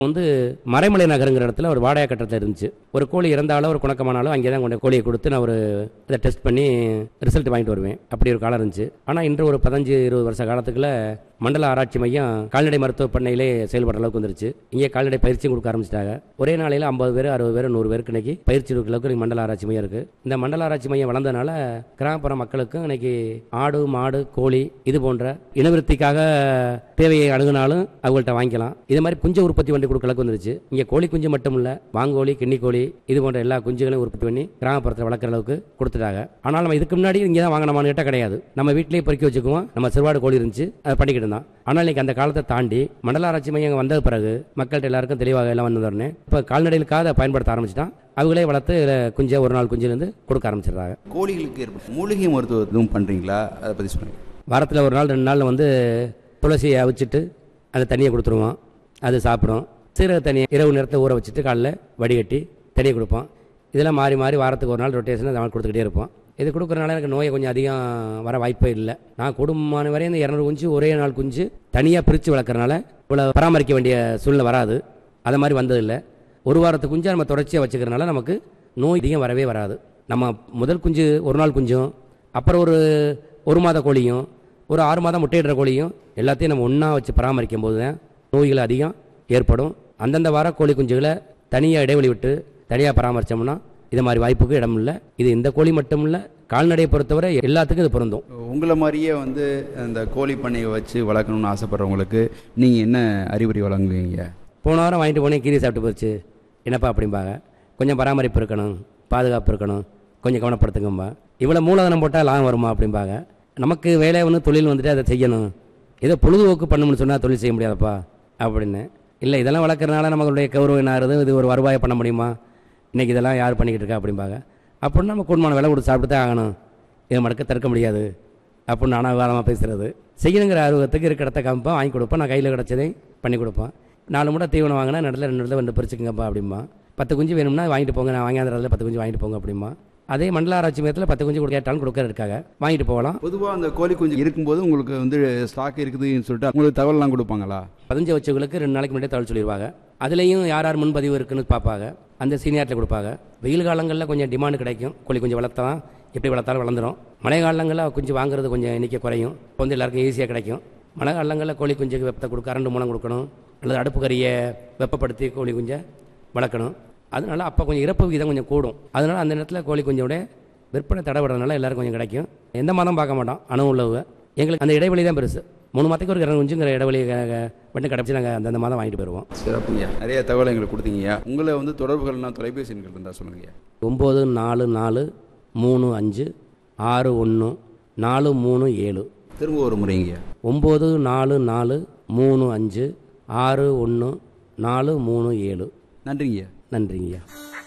வந்து மறைமலை நகருங்கிற இடத்துல ஒரு வாடகை கட்டத்தில் இருந்துச்சு ஒரு கோழி இறந்தாலும் ஒரு குணக்கமானாலும் அங்கே தான் கொண்டு கோழியை கொடுத்து நான் ஒரு இதை டெஸ்ட் பண்ணி ரிசல்ட் வாங்கிட்டு வருவேன் அப்படி ஒரு காலம் இருந்துச்சு ஆனால் இன்று ஒரு பதினஞ்சு இருபது வருஷ காலத்துக்குள்ள மண்டல ஆராய்ச்சி மையம் கால்நடை மருத்துவ பண்ணையிலே செயல்படுற அளவுக்கு வந்துருச்சு இங்கே கால்நடை பயிற்சியும் கொடுக்க ஆரம்பிச்சிட்டாங்க ஒரே நாளையில் ஐம்பது பேர் அறுபது பேர் நூறு பேருக்கு இன்னைக்கு பயிற்சி கொடுக்குற அளவுக்கு இன்னைக்கு மண்டல ஆராய்ச்சி மையம் இருக்குது இந்த மண்டல ஆராய்ச்சி மையம் வளர்ந்தனால கிராமப்புற மக்களுக்கும் இன்னைக்கு ஆடு மாடு கோழி இது போன்ற இனவிருத்திக்காக தேவையை அணுகுனாலும் அவங்கள்ட்ட வாங்கிக்கலாம் இது மாதிரி குஞ்சு உற்பத்தி பண்ணி கொடுக்கறதுக்கு வந்துருச்சு இங்கே கோழி குஞ்சு மட்டும் இல்லை வாங்கோழி கிண்ணி கோழி இது போன்ற எல்லா குஞ்சுகளையும் உற்பத்தி பண்ணி கிராமப்புறத்தில் வளர்க்குற அளவுக்கு கொடுத்துட்டாங்க ஆனால் நம்ம இதுக்கு முன்னாடி இங்கே தான் வாங்கினோமான்னு கேட்டால் கிடையாது நம்ம வீட்டிலேயே பொறுக்கி வச்சுக்குவோம் நம்ம சிறுவாடு கோழி இருந்துச்சு அதை பண்ணிக்கிட்டு இருந்தோம் ஆனால் இன்னைக்கு அந்த காலத்தை தாண்டி மண்டல ஆராய்ச்சி மையம் வந்த பிறகு மக்கள்கிட்ட எல்லாருக்கும் தெளிவாக எல்லாம் வந்த உடனே இப்போ கால்நடைகளுக்காக அதை பயன்படுத்த ஆரம்பிச்சிட்டான் அவங்களே வளர்த்து இதுல குஞ்சை ஒரு நாள் குஞ்சிலேருந்து கொடுக்க ஆரம்பிச்சிடுறாங்க கோழிகளுக்கு ஏற்படும் மூலிகை மருத்துவம் எதுவும் பண்ணுறீங்களா அதை பற்றி சொல்லுங்கள் வாரத்தில் ஒரு நாள் ரெண்டு நாள் வந்து துளசியை அவிச்சிட்டு அந்த தண்ணியை கொடுத்துருவோம் அது சாப்பிடும் சீரக தண்ணியை இரவு நேரத்தில் ஊற வச்சுட்டு காலைல வடிகட்டி தண்ணியை கொடுப்போம் இதெல்லாம் மாறி மாறி வாரத்துக்கு ஒரு நாள் ரொட்டேஷன் அதை கொடுத்துக்கிட்டே இருப்போம் இது கொடுக்குறனால எனக்கு நோயை கொஞ்சம் அதிகம் வர வாய்ப்பே இல்லை நான் குடும்பமான வரை இந்த இரநூறு குஞ்சு ஒரே நாள் குஞ்சு தனியாக பிரித்து வளர்க்குறனால இவ்வளோ பராமரிக்க வேண்டிய சூழ்நிலை வராது அது மாதிரி வந்ததில்லை ஒரு வாரத்து குஞ்சை நம்ம தொடர்ச்சியாக வச்சுக்கிறனால நமக்கு நோய் அதிகம் வரவே வராது நம்ம முதல் குஞ்சு ஒரு நாள் குஞ்சும் அப்புறம் ஒரு ஒரு மாத கோழியும் ஒரு ஆறு மாதம் முட்டையிடுற கோழியும் எல்லாத்தையும் நம்ம ஒன்றா வச்சு பராமரிக்கும் போது தான் நோய்கள் அதிகம் ஏற்படும் அந்தந்த வார கோழி குஞ்சுகளை தனியாக இடைவெளி விட்டு தனியாக பராமரித்தோம்னா இது மாதிரி வாய்ப்புக்கு இடம் இல்லை இது இந்த கோழி மட்டும் இல்லை கால்நடையை பொறுத்தவரை எல்லாத்துக்கும் இது பொருந்தும் உங்களை மாதிரியே வந்து அந்த கோழி பண்ணையை வச்சு வளர்க்கணும்னு ஆசைப்படுறவங்களுக்கு நீங்கள் என்ன அறிவுரை வழங்குவீங்க போன வாரம் வாங்கிட்டு போனேன் கீரி சாப்பிட்டு போச்சு என்னப்பா அப்படிம்பாங்க கொஞ்சம் பராமரிப்பு இருக்கணும் பாதுகாப்பு இருக்கணும் கொஞ்சம் கவனப்படுத்துங்கம்பா இவ்வளோ மூலதனம் போட்டால் லாபம் வருமா அப்படிம்பாங்க நமக்கு வேலை ஒன்று தொழில் வந்துட்டு அதை செய்யணும் ஏதோ பொழுதுபோக்கு பண்ணணும்னு சொன்னால் தொழில் செய்ய முடியாதப்பா அப்படின்னு இல்லை இதெல்லாம் வளர்க்குறதுனால நம்மளுடைய கௌரவம் என்ன ஆகுது இது ஒரு வருவாயை பண்ண முடியுமா இன்றைக்கி இதெல்லாம் யார் பண்ணிக்கிட்டு இருக்கா அப்படிம்பாங்க அப்படின்னு நம்ம குடும்பமான விலை கொடுத்து சாப்பிட்டு தான் ஆகணும் இதை மடக்க தடுக்க முடியாது அப்படின்னு அனாகாரமாக பேசுகிறது செய்யணுங்கிற ஆர்வத்துக்கு இருக்கிற இடத்த காமிப்பேன் வாங்கி கொடுப்பேன் நான் கையில் கிடச்சதையும் பண்ணி கொடுப்பேன் நாலு மூட்டை தீவனம் வாங்கினா நடுவில் ரெண்டு இடத்துல வந்து பறிச்சுக்கங்கப்பா அப்படிம்பா பத்து குஞ்சு வேணும்னா வாங்கிட்டு போங்க நான் வாங்கியாந்திரத்தில் பத்து குஞ்சு வாங்கிட்டு போங்க அப்படிம்பா அதே மண்டல ஆராய்ச்சி மையத்தில் பத்து குஞ்சு கொடுக்க கேட்டாலும் கொடுக்கற இருக்காங்க வாங்கிட்டு போகலாம் பொதுவாக அந்த கோழி குஞ்சு இருக்கும்போது உங்களுக்கு வந்து ஸ்டாக் இருக்குதுன்னு சொல்லிட்டு உங்களுக்கு தகவல்லாம் கொடுப்பாங்களா பதினஞ்சு வச்சவங்களுக்கு ரெண்டு நாளைக்கு முன்னாடியே தகவல் சொல்லிடுவாங்க அதுலேயும் யார் யார் முன்பதிவு இருக்குன்னு பார்ப்பாங்க அந்த சீனியாரில் கொடுப்பாங்க வெயில் காலங்களில் கொஞ்சம் டிமாண்ட் கிடைக்கும் கோழி கொஞ்சம் வளர்த்தா எப்படி வளர்த்தாலும் வளர்ந்துடும் மழை காலங்களில் குஞ்சு வாங்குறது கொஞ்சம் எண்ணிக்கை குறையும் இப்போ வந்து எல்லாருக்கும் ஈஸியாக கிடைக்கும் மழை காலங்களில் கோழி குஞ்சுக்கு வெப்பத்தை கொடுக்க கரண்ட் மூலம் கொடுக்கணும் அல்லது அடுப்பு கறியை வெப்பப்படுத்தி கோழி குஞ்சை வளர்க்கணும் அதனால அப்போ கொஞ்சம் இறப்பு விகிதம் கொஞ்சம் கூடும் அதனால அந்த நேரத்தில் கோழி குஞ்சோட விற்பனை தடைபடுறதுனால எல்லாரும் கொஞ்சம் கிடைக்கும் எந்த மாதம் பார்க்க மாட்டோம் அணு உள்ளவு எங்களுக்கு அந்த இடைவெளி தான் பெருசு மூணு மாதத்துக்கு ஒரு இரநூறு குஞ்சுங்கிற இடைவெளி மட்டும் கிடச்சி நாங்கள் அந்தந்த மாதம் வாங்கிட்டு போயிடுவோம் சிறப்புங்க நிறைய தகவல் எங்களுக்கு கொடுத்தீங்க உங்களை வந்து தொடர்புகள்னா தொலைபேசி எண்கள் இருந்தால் சொல்லுங்க ஒம்பது நாலு நாலு மூணு அஞ்சு ஆறு ஒன்று நாலு மூணு ஏழு திரும்ப ஒரு முறைங்க ஒம்பது நாலு நாலு மூணு அஞ்சு ஆறு ஒன்று நாலு மூணு ஏழு நன்றிங்க நன்றிங்கய்யா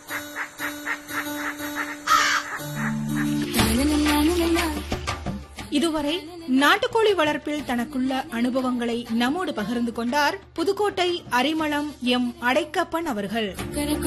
இதுவரை நாட்டுக்கோழி வளர்ப்பில் தனக்குள்ள அனுபவங்களை நம்மோடு பகிர்ந்து கொண்டார் புதுக்கோட்டை அரிமளம் எம் அடைக்கப்பன் அவர்கள்